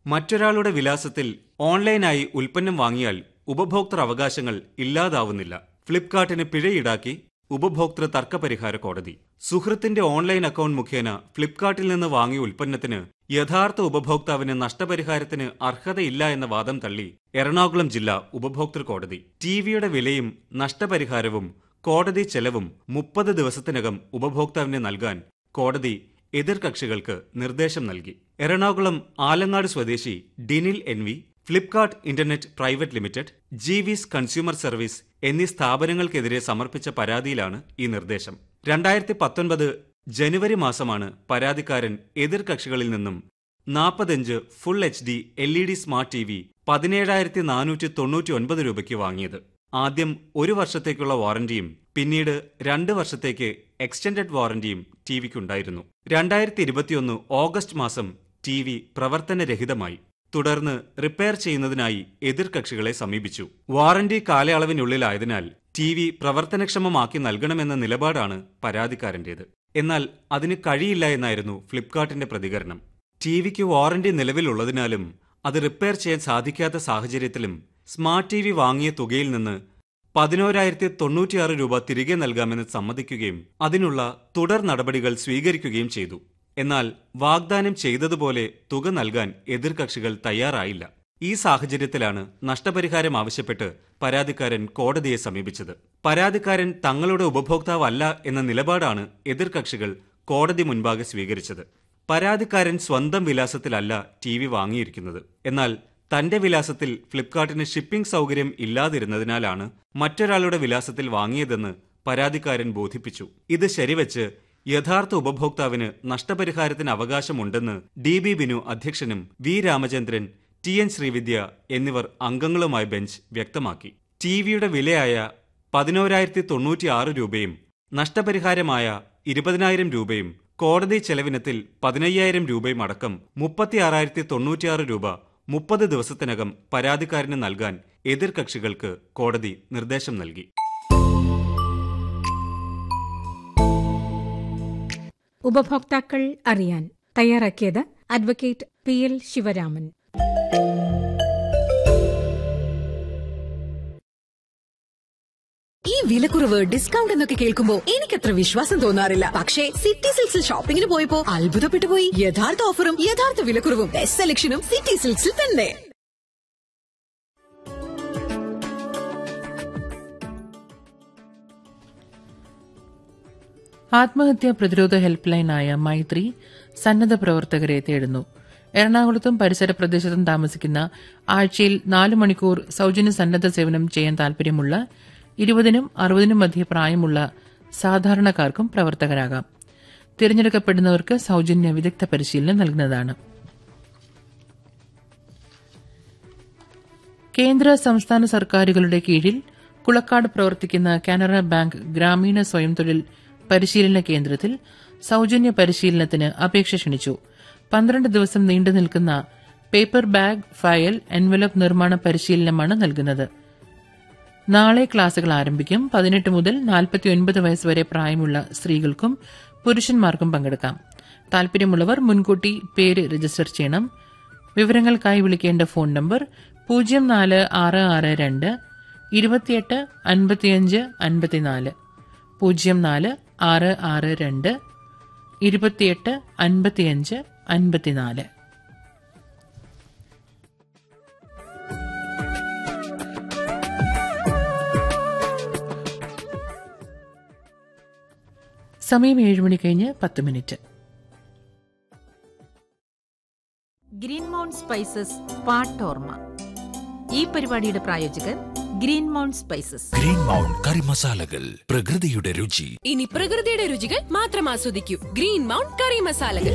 മറ്റൊരാളുടെ വിലാസത്തിൽ ഓൺലൈനായി ഉൽപ്പന്നം വാങ്ങിയാൽ ഉപഭോക്തൃ അവകാശങ്ങൾ ഇല്ലാതാവുന്നില്ല ഫ്ലിപ്കാർട്ടിന് പിഴ ഈടാക്കി ഉപഭോക്തൃ തർക്കപരിഹാര കോടതി സുഹൃത്തിന്റെ ഓൺലൈൻ അക്കൗണ്ട് മുഖേന ഫ്ലിപ്കാർട്ടിൽ നിന്ന് വാങ്ങിയ ഉൽപ്പന്നത്തിന് യഥാർത്ഥ ഉപഭോക്താവിന് നഷ്ടപരിഹാരത്തിന് അർഹതയില്ല എന്ന വാദം തള്ളി എറണാകുളം ജില്ലാ ഉപഭോക്തൃ കോടതി ടിവിയുടെ വിലയും നഷ്ടപരിഹാരവും കോടതി ചെലവും മുപ്പത് ദിവസത്തിനകം ഉപഭോക്താവിന് നൽകാൻ കോടതി എതിർകക്ഷികൾക്ക് നിർദ്ദേശം നൽകി എറണാകുളം ആലങ്ങാട് സ്വദേശി Dinil N V Flipkart internet private limited Jeeves consumer service എന്നീ സ്ഥാപനങ്ങൾക്കെതിരെ സമർപ്പിച്ച പരാതിയിലാണ് ഈ നിർദ്ദേശം രണ്ടായിരത്തി പത്തൊൻപത് ജനുവരി മാസമാണ് പരാതിക്കാരൻ എതിർകക്ഷികളിൽ നിന്നും നാൽപ്പത്തഞ്ച് full H D L E D smart T V പതിനേഴായിരത്തി നാനൂറ്റി തൊണ്ണൂറ്റി ഒൻപത് രൂപയ്ക്ക് വാങ്ങിയത് ആദ്യം ഒരു വർഷത്തേക്കുള്ള വാറന്റിയും പിന്നീട് രണ്ട് വർഷത്തേക്ക് എക്സ്റ്റൻഡഡ് വാറന്റിയും ടി വിക്കുണ്ടായിരുന്നു രണ്ടായിരത്തി ഇരുപത്തിയൊന്ന് ഓഗസ്റ്റ് മാസം ടി വി പ്രവർത്തനരഹിതമായി തുടർന്ന് റിപ്പയർ ചെയ്യുന്നതിനായി എതിർകക്ഷികളെ സമീപിച്ചു വാറന്റി കാലയളവിനുള്ളിലായതിനാൽ ടി വി പ്രവർത്തനക്ഷമമാക്കി നൽകണമെന്ന നിലപാടാണ് പരാതിക്കാരന്റേത് എന്നാൽ അതിന് കഴിയില്ല എന്നായിരുന്നു ഫ്ലിപ്കാർട്ടിന്റെ പ്രതികരണം ടി വിക്ക് വാറന്റി നിലവിലുള്ളതിനാലും അത് റിപ്പയർ ചെയ്യാൻ സാധിക്കാത്ത സാഹചര്യത്തിലും സ്മാർട്ട് ടി വി വാങ്ങിയ തുകയിൽ നിന്ന് പതിനോരായിരത്തി തൊണ്ണൂറ്റിയാറ് രൂപ തിരികെ നൽകാമെന്ന് സമ്മതിക്കുകയും അതിനുള്ള തുടർ നടപടികൾ സ്വീകരിക്കുകയും ചെയ്തു എന്നാൽ വാഗ്ദാനം ചെയ്തതുപോലെ തുക നൽകാൻ എതിർകക്ഷികൾ തയ്യാറായില്ല ഈ സാഹചര്യത്തിലാണ് നഷ്ടപരിഹാരം ആവശ്യപ്പെട്ട് പരാതിക്കാരൻ കോടതിയെ സമീപിച്ചത് പരാതിക്കാരൻ തങ്ങളുടെ ഉപഭോക്താവല്ല എന്ന നിലപാടാണ് എതിർകക്ഷികൾ കോടതി മുൻപാകെ സ്വീകരിച്ചത് പരാതിക്കാരൻ സ്വന്തം വിലാസത്തിലല്ല ടി വി വാങ്ങിയിരിക്കുന്നത് എന്നാൽ തന്റെ വിലാസത്തിൽ ഫ്ലിപ്കാർട്ടിന് ഷിപ്പിംഗ് സൗകര്യം ഇല്ലാതിരുന്നതിനാലാണ് മറ്റൊരാളുടെ വിലാസത്തിൽ വാങ്ങിയതെന്ന് പരാതിക്കാരൻ ബോധിപ്പിച്ചു ഇത് ശരിവച്ച് യഥാർത്ഥ ഉപഭോക്താവിന് നഷ്ടപരിഹാരത്തിന് അവകാശമുണ്ടെന്ന് ഡി ബി ബിനു അധ്യക്ഷനും V Ramachandran T N Sreevidya എന്നിവർ അംഗങ്ങളുമായ ബെഞ്ച് വ്യക്തമാക്കി ടി വിയുടെ വിലയായ പതിനോരായിരത്തി തൊണ്ണൂറ്റിയാറ് രൂപയും നഷ്ടപരിഹാരമായ ഇരുപതിനായിരം രൂപയും കോടതി ചെലവിനത്തിൽ പതിനയ്യായിരം രൂപയും അടക്കം മുപ്പത്തിയാറായിരത്തി തൊണ്ണൂറ്റിയാറ് രൂപ മുപ്പത് ദിവസത്തിനകം പരാതിക്കാരന് നൽകാൻ എതിർകക്ഷികൾക്ക് കോടതി നിർദ്ദേശം നൽകി ഉപഭോക്താക്കൾ അറിയാൻ തയ്യാറാക്കിയത് അഡ്വക്കേറ്റ് പി എൽ ശിവരാമൻ ഈ വിലക്കുറവ് ഡിസ്കൗണ്ട് എന്നൊക്കെ കേൾക്കുമ്പോ എനിക്കത്ര വിശ്വാസം തോന്നാറില്ല പക്ഷേ സിറ്റി സിൽക്സിൽ ഷോപ്പിംഗിന് പോയപ്പോ അത്ഭുതപ്പെട്ടു പോയി യഥാർത്ഥ ഓഫറും യഥാർത്ഥ വിലക്കുറവും ബെസ്റ്റ് സെലക്ഷനും സിറ്റി സിൽക്സിൽ തന്നെ ആത്മഹത്യാ പ്രതിരോധ ഹെൽപ്പ് ലൈനായ മൈത്രി സന്നദ്ധ പ്രവർത്തകരെ തേടുന്നു എറണാകുളത്തും പരിസര പ്രദേശത്തും താമസിക്കുന്ന ആഴ്ചയിൽ നാല് മണിക്കൂർ സൌജന്യ സന്നദ്ധ സേവനം ചെയ്യാൻ താൽപര്യമുള്ള ഇരുപതിനും അറുപതിനും മധ്യ പ്രായമുള്ള സാധാരണക്കാർക്കും പ്രവർത്തകരാകാം തിരഞ്ഞെടുക്കപ്പെടുന്നവർക്ക് സൌജന്യ വിദഗ്ധ പരിശീലനം നൽകുന്നതാണ് കേന്ദ്ര സംസ്ഥാന സർക്കാരുകളുടെ കീഴിൽ കുളക്കാട് പ്രവർത്തിക്കുന്ന കാനറ ബാങ്ക് ഗ്രാമീണ സ്വയം തൊഴിൽ പരിശീലന കേന്ദ്രത്തിൽ സൌജന്യ പരിശീലനത്തിന് അപേക്ഷ ക്ഷണിച്ചു പന്ത്രണ്ട് ദിവസം നീണ്ടു നിൽക്കുന്ന പേപ്പർ ബാഗ് ഫയൽ എൻവലപ്പ് നിർമ്മാണ പരിശീലനമാണ് നൽകുന്നത് നാളെ ക്ലാസുകൾ ആരംഭിക്കും പതിനെട്ട് മുതൽ നാൽപ്പത്തിയൊൻപത് വയസ്സ് വരെ പ്രായമുള്ള സ്ത്രീകൾക്കും പുരുഷന്മാർക്കും പങ്കെടുക്കാം താൽപര്യമുള്ളവർ മുൻകൂട്ടി പേര് രജിസ്റ്റർ ചെയ്യണം വിവരങ്ങൾക്കായി വിളിക്കേണ്ട ഫോൺ നമ്പർ പൂജ്യം നാല് ആറ് ആറ് രണ്ട് ഇരുപത്തിയെട്ട് അൻപത്തിയഞ്ച് അൻപത്തിനാല് പൂജ്യം നാല് ആറ് ആറ് രണ്ട് ഇരുപത്തിയെട്ട് അൻപത്തിയഞ്ച് അൻപത്തിനാല് സമയം ഏഴ് മണി കഴിഞ്ഞ് പത്ത് മിനിറ്റ് ഗ്രീൻ മൗണ്ട് സ്പൈസസ് പാട്ടോർമ ഈ പരിപാടിയുടെ പ്രായോജകർ Green Mount Spices Green Mount curry മസാലകൾ പ്രകൃതിയുടെ രുചി ഇനി പ്രകൃതിയുടെ രുചികൾ മാത്രം ആസ്വദിക്കൂ ഗ്രീൻ മൗണ്ട് കറി മസാലകൾ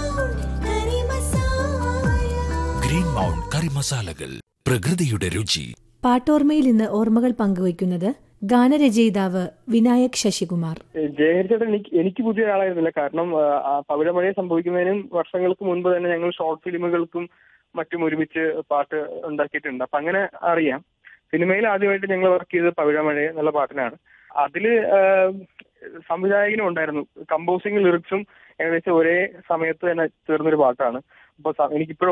ഗ്രീൻ മൗണ്ട് കറി മസാലകൾ പ്രകൃതിയുടെ രുചി പാട്ടോർമയിൽ ഇന്ന് ഓർമ്മകൾ പങ്കുവയ്ക്കുന്നത് ഗാനരചയിതാവ് വിനായക് ശശികുമാർ ജയഹരിച്ചേട്ടൻ എനിക്ക് എനിക്ക് പുതിയ ഒരാളായിരുന്നില്ല കാരണം ആ, ആ പവിഴമഴ സംഭവിക്കുന്നതിനും വർഷങ്ങൾക്ക് മുൻപ് തന്നെ ഞങ്ങൾ ഷോർട്ട് ഫിലിമുകൾക്കും മറ്റും ഒരുമിച്ച് പാട്ട് ഉണ്ടാക്കിയിട്ടുണ്ട് അപ്പൊ അങ്ങനെ അറിയാം സിനിമയിൽ ആദ്യമായിട്ട് ഞങ്ങൾ വർക്ക് ചെയ്തത് പവിഴമഴ എന്നുള്ള പാട്ടിനാണ് അതില് ആ, സംവിധായകനും ഉണ്ടായിരുന്നു കമ്പോസിംഗ് ലിറിക്സും ഏകദേശം ഒരേ സമയത്ത് തന്നെ തീർന്നൊരു പാട്ടാണ് അപ്പൊ സ- എനിക്കിപ്പോഴും